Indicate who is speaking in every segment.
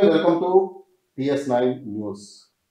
Speaker 1: Welcome to TS nine news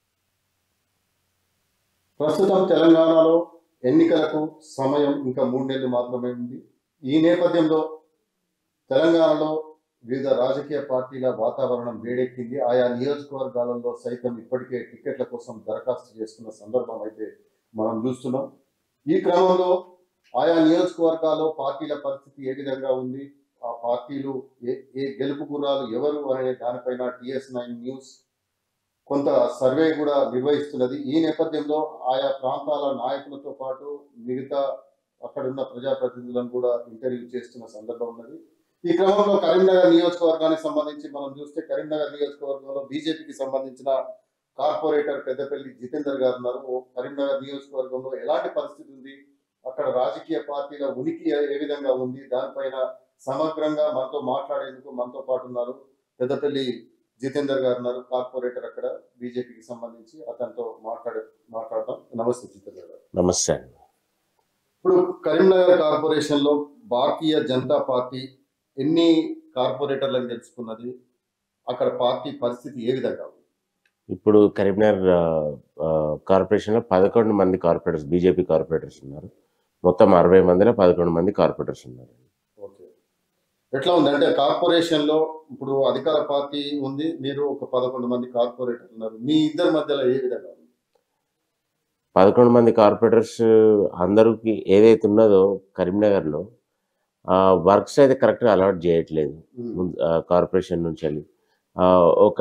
Speaker 1: ప్రస్తుతం తెలంగాణలో ఎన్నికలకు సమయం ఇంకా మూడు నెలలు మాత్రమే ఉంది ఈ నేపథ్యంలో తెలంగాణలో వివిధ రాజకీయ పార్టీల వాతావరణం వేడెక్కింది ఆయా నియోజకవర్గాలలో సైతం ఇప్పటికే టికెట్ల కోసం దరఖాస్తు చేసుకున్న సందర్భం అయితే మనం చూస్తున్నాం ఈ క్రమంలో ఆయా నియోజకవర్గాల్లో పార్టీల పరిస్థితి ఏ విధంగా ఉంది ఆ పార్టీలు ఏ ఏ గెలుపు గుర్రాలు ఎవరు అనే దానిపైన టిఎస్ నైన్ న్యూస్ కొంత సర్వే కూడా నిర్వహిస్తున్నది ఈ నేపథ్యంలో ఆయా ప్రాంతాల నాయకులతో పాటు మిగతా అక్కడున్న ప్రజాప్రతినిధులను కూడా ఇంటర్వ్యూ చేస్తున్న సందర్భం ఉన్నది ఈ క్రమంలో కరీంనగర్ నియోజకవర్గానికి సంబంధించి మనం చూస్తే కరీంనగర్ నియోజకవర్గంలో బీజేపీకి సంబంధించిన కార్పొరేటర్ పెద్దపల్లి జితేందర్ గారు ఉన్నారు ఓ కరీంనగర్ నియోజకవర్గంలో ఎలాంటి పరిస్థితి ఉంది అక్కడ రాజకీయ పార్టీల ఉనికి ఏ విధంగా ఉంది దానిపైన సమగ్రంగా మనతో మాట్లాడేందుకు మనతో పాటు ఉన్నారు పెద్దపల్లి జితేందర్ గారు ఉన్నారు కార్పొరేటర్ అక్కడ బీజేపీకి సంబంధించి అతనితో మాట్లాడే మాట్లాడతాం నమస్తే జితేందర్ గారు
Speaker 2: నమస్తే అండి
Speaker 1: ఇప్పుడు కరీంనగర్ కార్పొరేషన్ లో భారతీయ జనతా పార్టీ ఎన్ని కార్పొరేటర్లను గెలుచుకున్నది అక్కడ పార్టీ పరిస్థితి ఏ విధంగా ఉంది
Speaker 2: ఇప్పుడు కరీంనగర్ ఆ, ఆ, కార్పొరేషన్లో పదకొండు మంది కార్పొరేటర్స్ బీజేపీ కార్పొరేటర్స్ ఉన్నారు మొత్తం అరవై మందిలో పదకొండు మంది కార్పొరేటర్స్ ఉన్నారు
Speaker 1: ఓకే ఎట్లా ఉంది అంటే కార్పొరేషన్ లో ఇప్పుడు అధికార పార్టీ ఉంది మీరు ఒక పదకొండు మంది కార్పొరేటర్ ఉన్నారు మీ ఇద్దరి మధ్యలో ఏ విధంగా ఉంది
Speaker 2: పదకొండు మంది కార్పొరేటర్స్ అందరికి ఏదైతే ఉన్నదో కరీంనగర్లో వర్క్స్ అయితే కరెక్ట్గా అలాట్ చేయట్లేదు ముందు- ఆ, కార్పొరేషన్ నుంచి వెళ్ళి ఆ, ఒక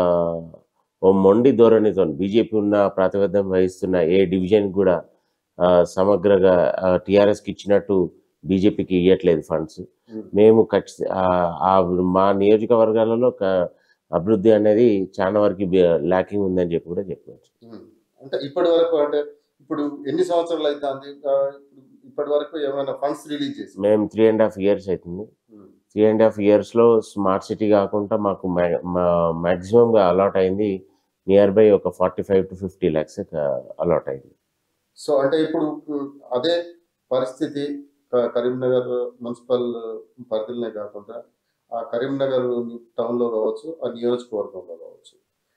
Speaker 2: ఓ మొండి ధోరణితో బీజేపీ ఉన్న ప్రాతిపద్యం వహిస్తున్న ఏ డివిజన్ కూడా ఆ, సమగ్రగా టీఆర్ఎస్కి ఇచ్చినట్టు బీజేపీకి ఇవ్వట్లేదు ఫండ్స్
Speaker 1: ఉమ్.
Speaker 2: మేము ఖచ్చిత ఆ- ఆ మా నియోజకవర్గాలలో ఒక అభివృద్ధి అనేది చాలా వరకు ల్యాకింగ్ ఉందని చెప్పి కూడా చెప్పవచ్చు
Speaker 1: ఉమ్. అంటే ఇప్పటి వరకు అంటే ఇప్పుడు ఎన్ని సంవత్సరాలు అవుతుంది ఇప్పటి వరకు ఏమైనా ఫండ్స్ రిలీజ్ చేసి
Speaker 2: మేము త్రీ అండ్ హాఫ్ ఇయర్స్ అవుతుంది త్రీ అండ్ హాఫ్ ఇయర్స్లో స్మార్ట్ సిటీ కాకుండా మాకు మ్యాక్సిమంగా అలాట్ అయింది నియర్ బై ఒక forty five to fifty lakhs allot అయింది
Speaker 1: సో అంటే ఇప్పుడు ఉమ్, అదే పరిస్థితి క- కరీంనగర్ మున్సిపల్ పరిధిలోనే కాకుండా ఆ కరీంనగర్ టౌన్ లో కావచ్చు ఆ నియోజకవర్గంలో కావచ్చు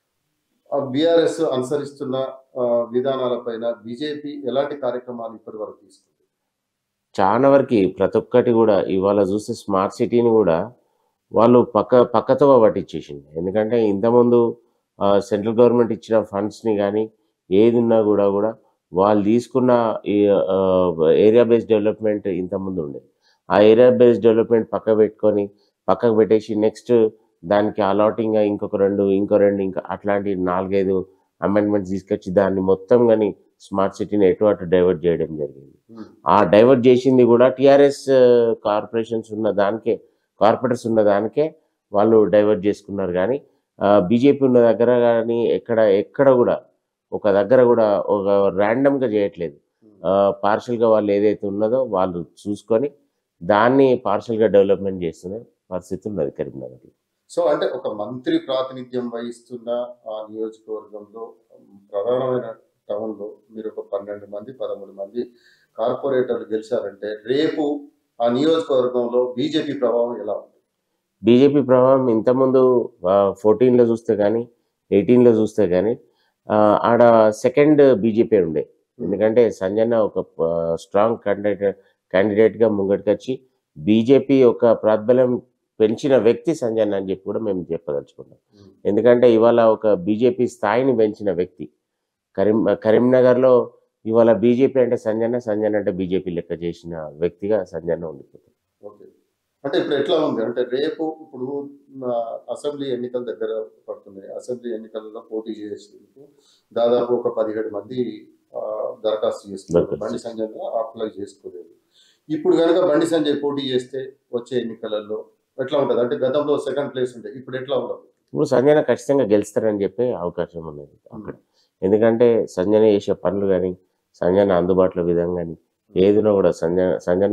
Speaker 1: ఆ బీఆర్ఎస్ అనుసరిస్తున్న ఆ, విధానాలపైన బీజేపీ ఎలాంటి కార్యక్రమాలు ఇప్పటి వరకు తీసుకుంది
Speaker 2: చాలా వరకు ప్రతి ఒక్కటి కూడా ఇవాళ చూస్తే స్మార్ట్ సిటీని కూడా వాళ్ళు పక్క పక్కతో పట్టించేసింది ఎందుకంటే ఇంతకుముందు సెంట్రల్ గవర్నమెంట్ ఇచ్చిన ఫండ్స్ని కానీ ఏది ఉన్నా కూడా కూడా వాళ్ళు తీసుకున్న ఈ ఏరియా బేస్డ్ డెవలప్మెంట్ ఇంతకుముందు ఉండే ఆ ఏరియా బేస్డ్ డెవలప్మెంట్ పక్క పెట్టుకొని పక్కకు పెట్టేసి నెక్స్ట్ దానికి అలాటింగ్ ఇంకొక రెండు ఇంకో రెండు ఇంకా అట్లాంటి నాలుగైదు అమెండ్మెంట్స్ తీసుకొచ్చి దాన్ని మొత్తం కానీ స్మార్ట్ సిటీని ఎటు అటు డైవర్ట్ చేయడం జరిగింది ఆ డైవర్ట్ చేసింది కూడా టిఆర్ఎస్ కార్పొరేషన్స్ ఉన్న దానికే కార్పొరేటర్స్ ఉన్న దానికే వాళ్ళు డైవర్ట్ చేసుకున్నారు కానీ బీజేపీ ఉన్న దగ్గర కానీ ఎక్కడ ఎక్కడ కూడా ఒక దగ్గర కూడా ఒక ర్యాండమ్గా చేయట్లేదు పార్షల్గా వాళ్ళు ఏదైతే ఉన్నదో వాళ్ళు చూసుకొని దాన్ని పార్షల్గా డెవలప్మెంట్ చేస్తున్న పరిస్థితి ఉన్నది కరీంనగర్లో
Speaker 1: సో అంటే ఒక మంత్రి ప్రాతినిధ్యం వహిస్తున్న ఆ నియోజకవర్గంలో ఉమ్, ప్రధానమైన టౌన్ లో మీరు ఒక పన్నెండు మంది పదమూడు మంది కార్పొరేటర్లు గెలిచారంటే రేపు ఆ నియోజకవర్గంలో బీజేపీ ప్రభావం ఎలా ఉంది
Speaker 2: బీజేపీ ప్రభావం ఇంతకుముందు ఫోర్టీన్లో చూస్తే కానీ ఎయిటీన్లో చూస్తే కానీ ఆ, ఆడ సెకండ్ బీజేపీ ఉండే ఎందుకంటే సంజన్న ఒక స్ట్రాంగ్ క్యాండిడేట్ క్యాండిడేట్గా ముంగటికి వచ్చి బీజేపీ ఒక ప్రాబల్యం పెంచిన వ్యక్తి సంజన్న అని చెప్పి కూడా మేము చెప్పదలుచుకున్నాం ఎందుకంటే ఇవాళ ఒక బీజేపీ స్థాయిని పెంచిన వ్యక్తి కరీం కరీంనగర్లో ఇవాళ బీజేపీ అంటే సంజన్న సంజన్న అంటే బీజేపీ లెక్క చేసిన వ్యక్తిగా సంజన్న ఉండిపోతుంది
Speaker 1: ఓకే అంటే ఇప్పుడు ఎట్లా ఉంది అంటే రేపు ఇప్పుడు ఆ, అసెంబ్లీ ఎన్నికల దగ్గర పడుతున్నాయి అసెంబ్లీ ఎన్నికలలో పోటీ చేసేందుకు దాదాపు ఒక పదిహేడు మంది ఆ, దరఖాస్తు చేస్తున్నారు
Speaker 2: దరఖాస్తు.
Speaker 1: బండి సంజయ్ అప్లై చేసుకోలేదు ఇప్పుడు కనుక బండి సంజయ్ పోటీ చేస్తే వచ్చే ఎన్నికలలో ఎట్లా ఉంటుంది అంటే గతంలో సెకండ్ ప్లేస్ ఉండే ఇప్పుడు ఎట్లా ఉండదు
Speaker 2: ఇప్పుడు సంజన ఖచ్చితంగా గెలుస్తారని చెప్పే అవకాశం ఉన్నది అక్కడ ఎందుకంటే సంజన చేసే పనులు కానీ సంజన అందుబాటులో విధంగా కానీ ఏదినో కూడా సంజన సంజన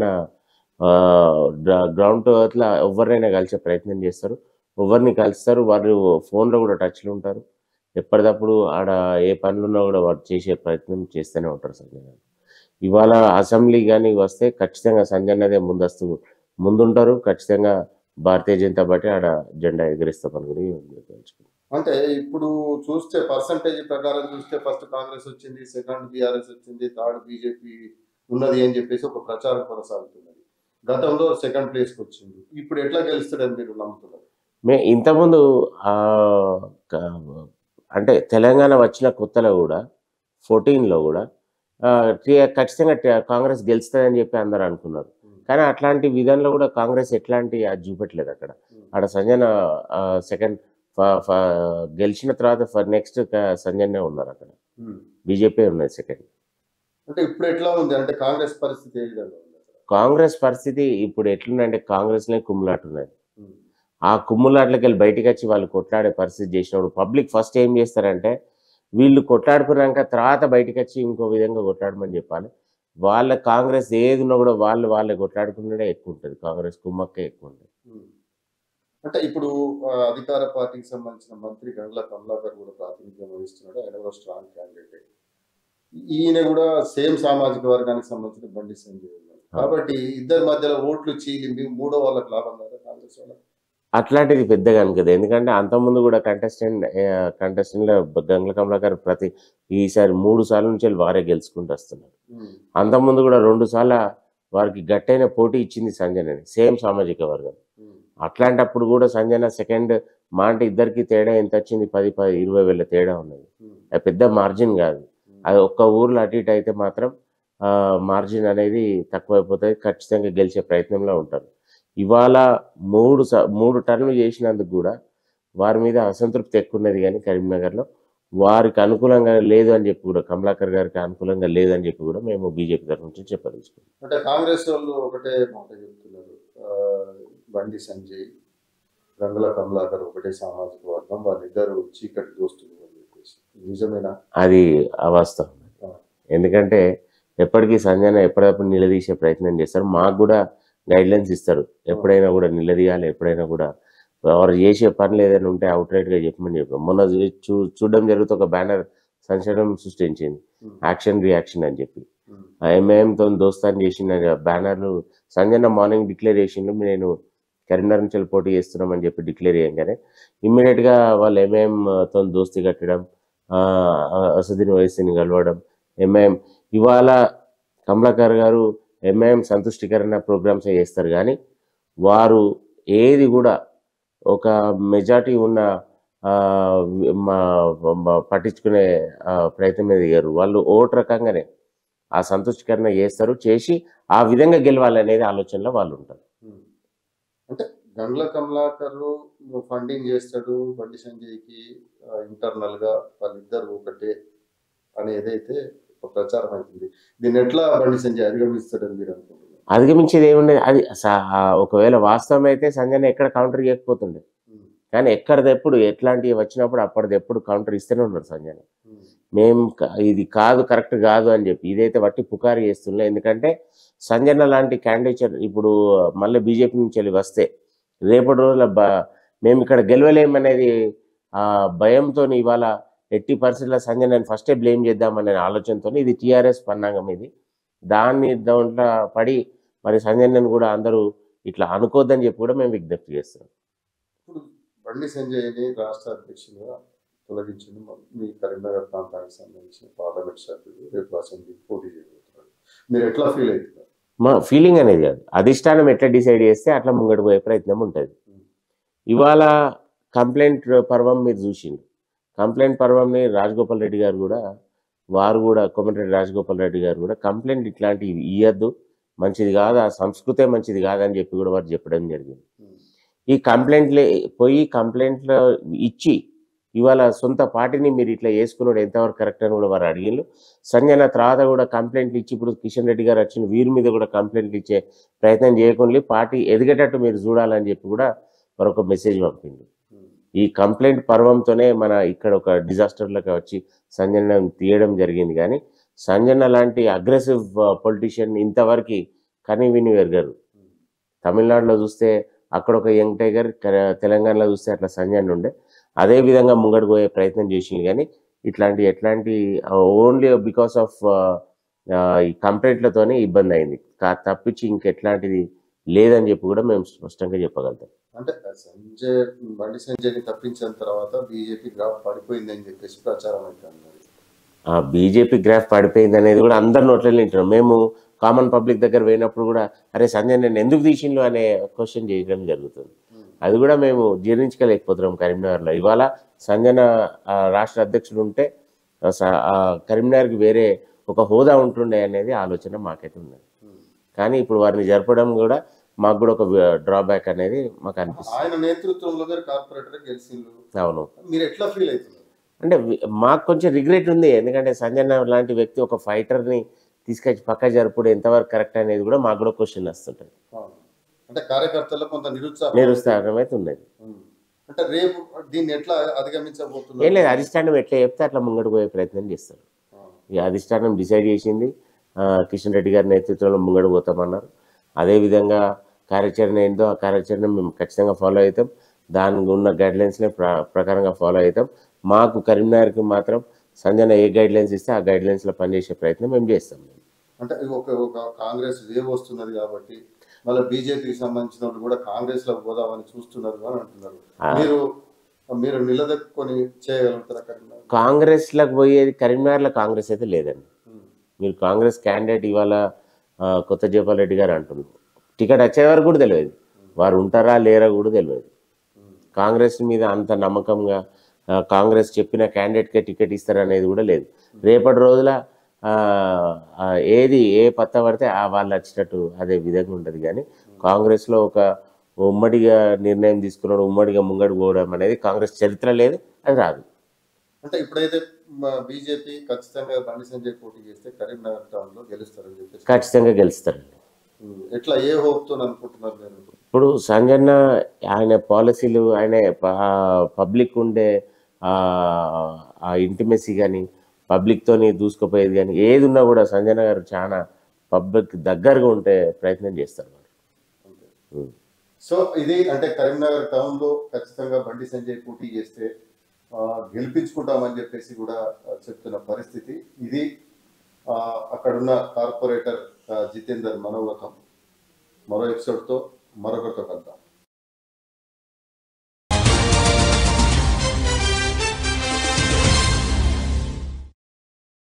Speaker 2: గ్రౌండ్ టు అట్లా ఎవరినైనా కలిసే ప్రయత్నం చేస్తారు ఎవరిని కలుస్తారు వారు ఫోన్లో కూడా టచ్లో ఉంటారు ఎప్పటికప్పుడు ఆడ ఏ పనులున్నా కూడా వారు చేసే ప్రయత్నం చేస్తూనే ఉంటారు సంజన ఇవాళ అసెంబ్లీ కానీ వస్తే ఖచ్చితంగా సంజన్నదే ముందస్తు ముందుంటారు ఖచ్చితంగా భారతీయ జనతా పార్టీ ఆడ జెండా ఎగరేస్తామని కూడా తెలుసుకుంటాం
Speaker 1: అంటే ఇప్పుడు చూస్తే పర్సంటేజ్ ప్రకారం చూస్తే ఫస్ట్ కాంగ్రెస్ వచ్చింది సెకండ్ బీఆర్ఎస్ వచ్చింది థర్డ్ బీజేపీ ఉన్నది అని చెప్పేసి ఒక ప్రచారం కొనసాగుతున్నది గతంలో సెకండ్ ప్లేస్కి వచ్చింది ఇప్పుడు ఎట్లా గెలుస్తాడని మీరు నమ్ముతున్నారు
Speaker 2: మే ఇంతకుముందు ఆ, క- అంటే తెలంగాణ వచ్చిన కొత్తలో కూడా ఫోర్టీన్లో కూడా ఆ, టి- ఖచ్చితంగా టి- కాంగ్రెస్ గెలుస్తుందని చెప్పి అందరు అనుకున్నారు కానీ అట్లాంటి విధానంలో కూడా కాంగ్రెస్ ఎట్లాంటి అది చూపెట్టలేదు అక్కడ ఆడ సంజన సెకండ్ గెలిచిన తర్వాత ఫర్ నెక్స్ట్ సంజనే ఉన్నారు అక్కడ
Speaker 1: ఉమ్.
Speaker 2: బీజేపీ ఉన్నది సెకండ్
Speaker 1: అంటే ఇప్పుడు ఎట్లా ఉంది అంటే కాంగ్రెస్ పరిస్థితి ఏ విధంగా ఉంది అసలు?
Speaker 2: కాంగ్రెస్ పరిస్థితి ఇప్పుడు ఎట్లుందంటే కాంగ్రెస్లో కుమ్ములాట ఉన్నది
Speaker 1: ఉమ్.
Speaker 2: ఆ కుమ్ములాట్లకి వెళ్ళి బయటికి వచ్చి వాళ్ళు కొట్లాడే పరిస్థితి చేసినప్పుడు పబ్లిక్ ఫస్ట్ ఏం చేస్తారంటే వీళ్ళు కొట్లాడుకున్నాక తర్వాత బయటికి వచ్చి ఇంకో విధంగా కొట్లాడమని చెప్పాలి వాళ్ళ కాంగ్రెస్ ఏది ఉన్నా కూడా వాళ్ళు వాళ్ళే కొట్లాడుకున్నదే ఎక్కువ ఉంటుంది కాంగ్రెస్ కుమ్మక్కే ఎక్కువ ఉంటుంది
Speaker 1: ఉమ్. అంటే ఇప్పుడు ఆ, అధికార పార్టీకి సంబంధించిన మంత్రి గండ్ల కమలాకర్ కూడా ప్రాతినిధ్యం వహిస్తున్నాడు ఆయన కూడా స్ట్రాంగ్ క్యాండిడేట్ ఈయన కూడా సేమ్ సామాజిక వర్గానికి సంబంధించిన బండి సంజయ్ ఉన్నారు కాబట్టి ఇద్దరి మధ్యలో ఓట్లు చీలింది మూడో వాళ్ళకి లాభం కదా కాంగ్రెస్ వాళ్ళకి
Speaker 2: అట్లాంటిది పెద్దగా అనుకది ఎందుకంటే అంతకుముందు కూడా కంటెస్టెంట్ కంటెస్టెంట్లో గంగల కమలాకర్ ప్రతి ఈసారి మూడు సార్ల నుంచి వెళ్ళి వారే గెలుచుకుంటూ వస్తున్నారు
Speaker 1: ఉమ్.
Speaker 2: అంతకుముందు కూడా రెండు సార్ల వారికి గట్టైన పోటీ ఇచ్చింది సంజనని సేమ్ సామాజిక వర్గం
Speaker 1: ఉమ్.
Speaker 2: అట్లాంటప్పుడు కూడా సంజన సెకండ్ మా అంటే ఇద్దరికి తేడా ఎంత వచ్చింది పది పది ఇరవై వేల తేడా ఉన్నది
Speaker 1: ఉమ్.
Speaker 2: అది పెద్ద మార్జిన్ కాదు అది ఒక్క ఊర్లో అటు ఇటు అయితే మాత్రం మార్జిన్ అనేది తక్కువైపోతుంది ఖచ్చితంగా గెలిచే ప్రయత్నంలో ఉంటారు ఇవాళ మూడు స- మూడు టర్న్లు చేసినందుకు కూడా వారి మీద అసంతృప్తి ఎక్కువ ఉన్నది కానీ కరీంనగర్లో వారికి అనుకూలంగా లేదు అని చెప్పి కూడా కమలాకర్ గారికి అనుకూలంగా లేదని చెప్పి కూడా మేము బీజేపీ తరఫు నుంచి చెప్పదలుచుకున్నాం
Speaker 1: అంటే కాంగ్రెస్ వాళ్ళు ఒకటే మాట చెప్తున్నారు ఆ, బండి సంజయ్ గంగుల కమలాకర్ ఒకటే సామాజిక వర్గం వాళ్ళిద్దరు చీకటి దోస్తులు అని చెప్పేసి నిజమేనా
Speaker 2: అది అవాస్తవం ఎందుకంటే ఎప్పటికీ సంజన ఎప్పటికప్పుడు నిలదీసే ప్రయత్నం చేస్తారు మాకు కూడా గైడ్ లైన్స్ ఇస్తారు ఎప్పుడైనా కూడా నిలదీయాలి ఎప్పుడైనా కూడా వారు చేసే పనులు ఏదైనా ఉంటే అవుట్ గా చెప్పమని చెప్పాం మొన్న చూ చూడడం జరుగుతూ ఒక బ్యానర్ సంచలనం సృష్టించింది
Speaker 1: ఉమ్.
Speaker 2: యాక్షన్ రియాక్షన్ అని చెప్పి
Speaker 1: ఉమ్.
Speaker 2: ఎంఐఎంతో దోస్తాన్ని చేసిన బ్యానర్లు సంజన మార్నింగ్ డిక్లేర్ చేసిండు నేను కరీంనగర్ నుంచి వెళ్ళి పోటీ చేస్తున్నామని చెప్పి డిక్లేర్ చేయగానే immediate గా వాళ్ళు ఎంఐఎం తో దోస్తీ కట్టడం ఆ, అసదుద్దీన్ వయసుని కలవడం ఎంఐఎం ఇవాళ కమలాకర్ గారు ఎంఐఎం సంతుష్టికరణ ప్రోగ్రామ్స్ చేస్తారు కానీ వారు ఏది కూడా ఒక మెజార్టీ ఉన్న ఆ, మా మా- పట్టించుకునే ఆ, ప్రయత్నం మీద దిగారు వాళ్ళు ఓటు రకంగానే ఆ సంతుష్టికరణ చేస్తారు చేసి ఆ విధంగా గెలవాలనేది ఆలోచనలో వాళ్ళు ఉంటారు
Speaker 1: ఉమ్. అంటే గండ్ల కమలాకర్ ఫండింగ్ చేస్తాడు బండి సంజయ్కి ఇంటర్నల్ గా వాళ్ళిద్దరు ఒకటే అని ఏదైతే ఒక ప్రచారం అవుతుంది దీన్ని ఎట్లా బండి సంజయ్ అధిగమిస్తాడని మీరు అనుకుంటున్నారు
Speaker 2: అధిగమించేది ఏముండేది అది స- ఆ ఒకవేళ వాస్తవం అయితే సంజయ్ ఎక్కడ కౌంటర్ ఇవ్వకపోతుండే
Speaker 1: ఉమ్.
Speaker 2: కానీ ఎక్కడిదెప్పుడు ఎట్లాంటివి వచ్చినప్పుడు అప్పటిదెప్పుడు కౌంటర్ ఇస్తూనే ఉన్నారు సంజయ్
Speaker 1: ఉమ్.
Speaker 2: మేము క- ఇది కాదు కరెక్ట్ కాదు అని చెప్పి ఇదైతే వట్టి పుకారు చేస్తుండే ఎందుకంటే సంజన లాంటి క్యాండిడేచర్ ఇప్పుడు మళ్ళీ బీజేపీ నుంచి వెళ్ళి వస్తే రేపటి రోజుల బ మేము ఇక్కడ గెలవలేమనేది ఆ భయంతో ఇవాళ ఎట్టి పరిస్థితుల్లో సంజనని ఫస్టే బ్లేమ్ చేద్దామనే ఆలోచనతో ఇది టీఆర్ఎస్ పన్నాగం ఇది దాన్ని దాంట్లో పడి మరి సంజనని కూడా అందరూ ఇట్లా అనుకోవద్దని చెప్పి కూడా మేము విజ్ఞప్తి చేస్తున్నాం
Speaker 1: ఇప్పుడు బండి సంజయ్ని రాష్ట్ర అధ్యక్షులుగా తొలగించిన మీ కరీంనగర్ ప్రాంతానికి సంబంధించిన పార్లమెంట్ సభ్యులు రేపు అసెంబ్లీకి పోటీ చేయబోతున్నారు మీరు ఎట్లా ఫీల్ అవుతున్నారు
Speaker 2: మా ఫీలింగ్ అనేది కాదు అధిష్టానం ఎట్లా డిసైడ్ చేస్తే అట్లా ముంగడు పోయే ప్రయత్నం ఉంటుంది ఇవాళ కంప్లైంట్ పర్వం మీరు చూసిండు కంప్లైంట్ పర్వంని రాజగోపాల్ రెడ్డి గారు కూడా వారు కూడా కోమటిరెడ్డి రాజగోపాల్ రెడ్డి గారు కూడా కంప్లైంట్ ఇట్లాంటివి ఇయ్యద్దు మంచిది కాదు ఆ సంస్కృతే మంచిది కాదని చెప్పి కూడా వారు చెప్పడం జరిగింది ఈ కంప్లైంట్లే పోయి కంప్లైంట్లు ఇచ్చి ఇవాళ సొంత పార్టీని మీరు ఇట్లా వేసుకున్నాడు ఎంతవరకు కరెక్ట్ అని కూడా వారు అడిగిండ్రు సంజన తర్వాత కూడా కంప్లైంట్లు ఇచ్చి ఇప్పుడు కిషన్ రెడ్డి గారు వచ్చిన వీరి మీద కూడా కంప్లైంట్లు ఇచ్చే ప్రయత్నం చేయకుండా పార్టీ ఎదిగేటట్టు మీరు చూడాలని చెప్పి కూడా మరొక మెసేజ్ పంపింది ఈ కంప్లైంట్ పర్వంతోనే మన ఇక్కడ ఒక డిజాస్టర్లకు వచ్చి సంజన తీయడం జరిగింది కానీ సంజన లాంటి అగ్రెసివ్ పొలిటీషియన్ ఇంతవరకు కనీ విని ఎరగరు తమిళనాడులో చూస్తే అక్కడ ఒక యంగ్ టైగర్ క- తెలంగాణలో చూస్తే అట్లా సంజయ్ ఉండే అదే విధంగా ముంగడు పోయే ప్రయత్నం చేసింది కానీ ఇట్లాంటి ఎట్లాంటి ఓన్లీ బికాస్ ఆఫ్ ఈ కంప్లైంట్లతోనే ఇబ్బంది అయింది కా- తప్పించి ఇంకెట్లాంటిది లేదని చెప్పి కూడా మేము స్పష్టంగా చెప్పగలుగుతాం
Speaker 1: అంటే సంజయ్ బండి సంజయ్ని తప్పించిన తర్వాత బీజేపీ గ్రాఫ్ పడిపోయింది అని చెప్పేసి ప్రచారం అవుతుంది మరి.
Speaker 2: ఆ బీజేపీ గ్రాఫ్ పడిపోయింది అనేది కూడా అందరి నోట్లలో వింటున్నాం మేము కామన్ పబ్లిక్ దగ్గర పోయినప్పుడు కూడా అరే సంజయ్ నేను ఎందుకు తీసిండు అనే క్వశ్చన్ చేయడం జరుగుతుంది
Speaker 1: ఉమ్.
Speaker 2: అది కూడా మేము జీర్ణించుకోలేకపోతున్నాం కరీంనగర్లో ఇవాళ సంజన ఆ, రాష్ట్ర అధ్యక్షుడు ఉంటే ఆ, స- ఆ, కరీంనగర్కి వేరే ఒక హోదా ఉంటుండే అనేది ఆలోచన మాకైతే ఉన్నది
Speaker 1: ఉమ్.
Speaker 2: కానీ ఇప్పుడు వారిని జరపడం కూడా మాకు కూడా ఒక డ్రాబ్యాక్ అనేది మాకు అనిపిస్తుంది
Speaker 1: ఆయన నేతృత్వంలో గారు కార్పొరేటర్ గెలిచిండ్రు
Speaker 2: అవును
Speaker 1: మీరు ఎట్లా ఫీల్ అవుతున్నారు
Speaker 2: అంటే వి- మాకు కొంచెం రిగ్రెట్ ఉంది ఎందుకంటే సంజయ్ లాంటి వ్యక్తి ఒక ఫైటర్ని తీసుకొచ్చి పక్క జరుపుడు ఎంతవరకు కరెక్ట్ అనేది కూడా మాకు కూడా క్వశ్చన్ వస్తుంటుంది
Speaker 1: అవును. అంటే కార్యకర్తల్లో కొంత నిరుత్సాహం
Speaker 2: నిరుత్సాహం అయితే ఉన్నది
Speaker 1: ఉమ్. అంటే రేపు దీన్ని ఎట్లా
Speaker 2: ఏం
Speaker 1: అధిగమించబోతున్నారు
Speaker 2: లేదు అధిష్టానం ఎట్లా చెప్తే అట్లా ముంగడు పోయే ప్రయత్నం చేస్తారు
Speaker 1: ఆ.
Speaker 2: ఈ అధిష్టానం డిసైడ్ చేసింది ఆ, కిషన్ రెడ్డి గారి నేతృత్వంలో ముంగడు పోతామన్నారు అదేవిధంగా కార్యాచరణ ఏందో ఆ కార్యాచరణ మేము ఖచ్చితంగా ఫాలో అవుతాం దానికి ఉన్న గైడ్ లైన్స్నే ప్ర ప్రకారంగా ఫాలో అవుతాం మాకు కరీంనగర్కి మాత్రం సంజన ఏ గైడ్ లైన్స్ ఇస్తే ఆ గైడ్ లైన్స్లో పనిచేసే ప్రయత్నం మేము చేస్తాం
Speaker 1: అంటే ఒక ఒక కాంగ్రెస్ వేవ్ వస్తున్నది కాబట్టి మళ్ళీ బీజేపీకి సంబంధించిన వాళ్ళు కూడా కాంగ్రెస్ లో పోదామని చూస్తున్నారు అని అంటున్నారు
Speaker 2: ఆ.
Speaker 1: మీరు మీరు నిలదొక్కుని చేయగలుగుతారు అక్కడ
Speaker 2: కాంగ్రెస్లకు పోయేది కరీంనగర్లో కాంగ్రెస్ అయితే లేదండి మీరు కాంగ్రెస్ క్యాండిడేట్ ఇవాళ ఆ, కొత్త జయపాల్ రెడ్డి గారు అంటున్నారు టికెట్ వచ్చే వరకు కూడా తెలియదు వారు ఉంటారా లేరా కూడా తెలియదు కాంగ్రెస్ మీద అంత నమ్మకంగా ఆ, కాంగ్రెస్ చెప్పిన క్యాండిడేట్కే టికెట్ ఇస్తారనేది కూడా లేదు రేపటి రోజుల ఆ, ఆ, ఏది ఏ పత్త పడితే ఆ వాళ్ళు వచ్చినట్టు అదే విధంగా ఉంటుంది కానీ కాంగ్రెస్లో ఒక ఉమ్మడిగా నిర్ణయం తీసుకున్నాడు ఉమ్మడిగా ముంగడు పోవడం అనేది కాంగ్రెస్ చరిత్ర లేదు అది రాదు
Speaker 1: అంటే ఇప్పుడైతే బీజేపీ ఖచ్చితంగా బండి సంజయ్ పోటీ చేస్తే కరీంనగర్ టౌన్ లో గెలుస్తారని చెప్పేసి
Speaker 2: ఖచ్చితంగా గెలుస్తారండి
Speaker 1: ఉమ్. ఎట్లా ఏ హోప్ తో అనుకుంటున్నారు మీరు
Speaker 2: ఇప్పుడు సంజన్న ఆయన పాలసీలు ఆయన పబ్లిక్ ఉండే ఆ, ఆ ఇంటిమెసీ కానీ పబ్లిక్తోని దూసుకుపోయేది కానీ ఏది ఉన్నా కూడా సంజన గారు చాలా పబ్లిక్ దగ్గరగా ఉంటే ప్రయత్నం చేస్తారు వారు
Speaker 1: అంతే.
Speaker 2: ఉం.
Speaker 1: సో ఇది అంటే కరీంనగర్ టౌన్ లో ఖచ్చితంగా బండి సంజయ్ పోటీ చేస్తే ఆ, గెలిపించుకుంటామని చెప్పేసి కూడా ఆ, చెప్తున్న పరిస్థితి ఇది ఆ, అక్కడున్న కార్పొరేటర్ ఆ, జితేందర్ మనోగతం మరో ఎపిసోడ్తో మరొకరితో కలుద్దాం